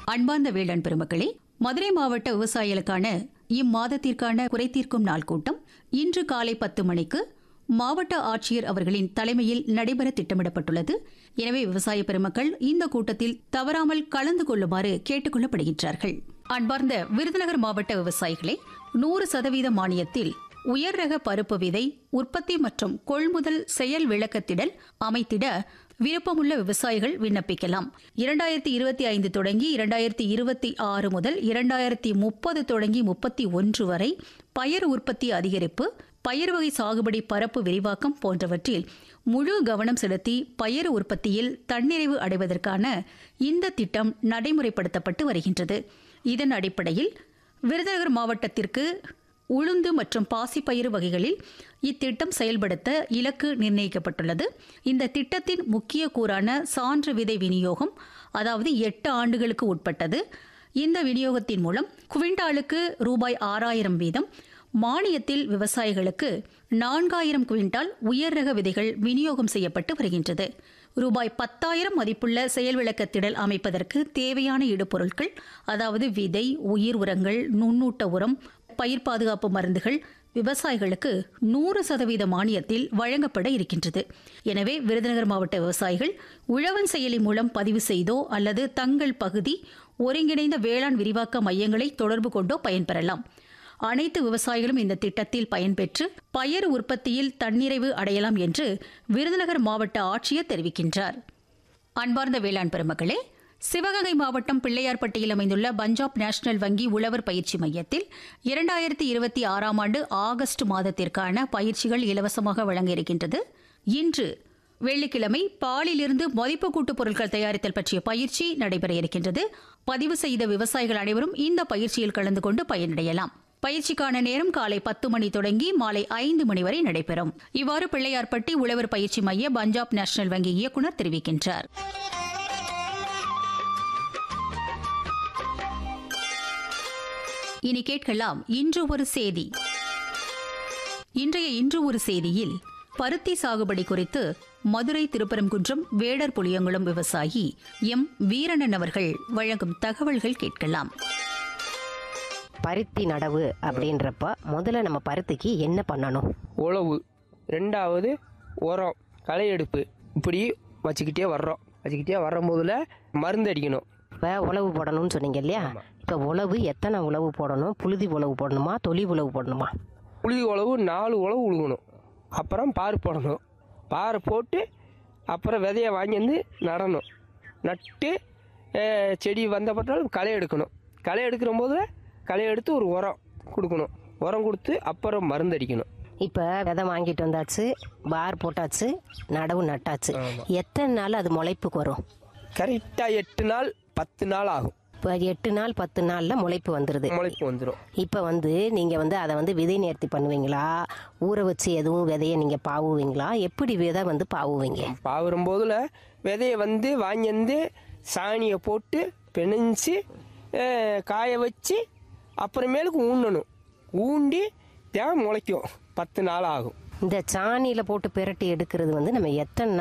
அன்பார்ந்த வேளாண் பெருமக்களே மதுரை மாவட்ட விவசாயிகளுக்கான இம்மாதத்திற்கான குறைதீர்க்கும் நாள் கூட்டம் இன்று காலை பத்து மணிக்கு மாவட்ட ஆட்சியர் அவர்களின் தலைமையில் நடைபெற திட்டமிடப்பட்டுள்ளது எனவே விவசாய பெருமக்கள் இந்த கூட்டத்தில் தவறாமல் கலந்து கொள்ளுமாறு கேட்டுக் கொள்ளப்படுகின்றார்கள் அன்பார்ந்த விருதுநகர் மாவட்ட விவசாயிகளே நூறு சதவீத மானியத்தில் உயர் ரக பருப்பு விதை உற்பத்தி மற்றும் கொள்முதல் செயல் விளக்கத்திடல் அமைத்திட விருப்பமுள்ள விவசாயிகள் விண்ணப்பிக்கலாம் இரண்டாயிரத்தி இருபத்தி ஐந்து தொடங்கி இரண்டாயிரத்தி இருபத்தி ஆறு முதல் இரண்டாயிரத்தி முப்பது தொடங்கி முப்பத்தி ஒன்று வரை பயிர் உற்பத்தி அதிகரிப்பு பயிர் வகை சாகுபடி பரப்பு விரிவாக்கம் போன்றவற்றில் முழு கவனம் செலுத்தி பயிர் உற்பத்தியில் தன்னிறைவு அடைவதற்கான இந்த திட்டம் நடைமுறைப்படுத்தப்பட்டு வருகின்றது இதன் அடிப்படையில் விருதுநகர் மாவட்டத்திற்கு உளுந்து மற்றும் பாசிப்பயிறு வகைகளில் இத்திட்டம் செயல்படுத்த இலக்கு நிர்ணயிக்கப்பட்டுள்ளது இந்த திட்டத்தின் முக்கிய கூறான சான்று விதை விநியோகம் அதாவது எட்டு ஆண்டுகளுக்கு உட்பட்டது இந்த விநியோகத்தின் மூலம் குவிண்டாலுக்கு ரூபாய் ஆறாயிரம் வீதம் மானியத்தில் விவசாயிகளுக்கு நான்காயிரம் குவிண்டால் உயர் ரக விதைகள் விநியோகம் செய்யப்பட்டு வருகின்றது ரூபாய் பத்தாயிரம் மதிப்புள்ள செயல் விளக்கத்திடல் அமைப்பதற்கு தேவையான இடுபொருட்கள் அதாவது விதை உயிர் உரங்கள் நுண்ணூட்ட உரம் பயிர் பாதுகாப்பு மருந்துகள் விவசாயிகளுக்கு நூறு சதவீத மானியத்தில் வழங்கப்பட இருக்கின்றது எனவே விருதுநகர் மாவட்ட விவசாயிகள் உழவன் செயலி மூலம் பதிவு செய்தோ அல்லது தங்கள் பகுதி ஒருங்கிணைந்த வேளாண் விரிவாக்க மையங்களை தொடர்பு கொண்டோ பயன்பெறலாம் அனைத்து விவசாயிகளும் இந்த திட்டத்தில் பயன்பெற்று பயிர் உற்பத்தியில் தன்னிறைவு அடையலாம் என்று விருதுநகர் மாவட்ட ஆட்சியர் தெரிவிக்கின்றார் அன்பார்ந்த வேளாண் பெருமக்களே சிவகங்கை மாவட்டம் பிள்ளையார்பட்டியில் அமைந்துள்ள பஞ்சாப் நேஷனல் வங்கி உழவர் பயிற்சி மையத்தில் இரண்டாயிரத்தி இருபத்தி ஆறாம் ஆண்டு ஆகஸ்ட் மாதத்திற்கான பயிற்சிகள் இலவசமாக வழங்க இருக்கின்றது இன்று வெள்ளிக்கிழமை பாலிலிருந்து மதிப்பு கூட்டுப் பொருட்கள் தயாரித்தல் பற்றிய பயிற்சி நடைபெற இருக்கின்றது பதிவு செய்த விவசாயிகள் அனைவரும் இந்த பயிற்சியில் கலந்து கொண்டு பயனடையலாம் பயிற்சிக்கான நேரம் காலை பத்து மணி தொடங்கி மாலை ஐந்து மணி வரை நடைபெறும் இவ்வாறு பிள்ளையார்பட்டி உழவர் பயிற்சி மைய பஞ்சாப் நேஷனல் வங்கி இயக்குநர் தெரிவிக்கின்றார் இனி கேட்கலாம் இன்று ஒரு செய்தி இன்றைய இன்று ஒரு செய்தியில் பருத்தி சாகுபடி குறித்து மதுரை திருப்பரங்குன்றம் வேடர் புளியங்குளம் விவசாயி எம் வீரணன் அவர்கள் வழங்கும் தகவல்கள் கேட்கலாம் பருத்தி நடவு அப்படின்றப்ப முதல்ல நம்ம பருத்திக்கு என்ன பண்ணணும் உழவு ரெண்டாவது உரம் களை எடுப்பு இப்படி வச்சுக்கிட்டே வர்றோம் வச்சுக்கிட்டே வரும்போதுல மருந்து அடிக்கணும் இப்போ உழவு போடணும்னு சொன்னீங்க இல்லையா இப்போ உழவு எத்தனை உழவு போடணும் புழுதி உழவு போடணுமா தொலி உழவு போடணுமா புழுதி உழவு நாலு உழவு உழுகணும் அப்புறம் பார் போடணும் பாரை போட்டு அப்புறம் விதையை வாங்கி வந்து நடணும் நட்டு அஹ், செடி வந்த பட்டாலும் களை எடுக்கணும் களை எடுக்கிற போது களை எடுத்து ஒரு உரம் கொடுக்கணும் உரம் கொடுத்து அப்புறம் மருந்து அடிக்கணும் இப்போ விதை வாங்கிட்டு வந்தாச்சு பார் போட்டாச்சு நடவு நட்டாச்சு எத்தனை நாள் அது முளைப்புக்கு வரும் கரெக்டாக எட்டு நாள் பத்து நாள் ஆகும் இப்போ எட்டு நாள் பத்து நாளில் முளைப்பு வந்துடுது முளைப்பு வந்துடும் இப்போ வந்து நீங்கள் வந்து அதை வந்து விதை நேர்த்தி பண்ணுவீங்களா ஊற வச்சு எதுவும் விதையை நீங்கள் பாவுவீங்களா எப்படி விதை வந்து பாவுவீங்க பாவுறும் போதுல விதையை வந்து வாங்கி வந்து சாணியை போட்டு பிணைஞ்சு அஹ், காய வச்சு அப்புறமேலுக்கு ஊண்டணும் ஊண்டி தான் முளைக்கும் பத்து நாள் ஆகும் இந்த சாணியில் போட்டு பிரட்டி எடுக்கிறது வந்து நம்ம எத்தனை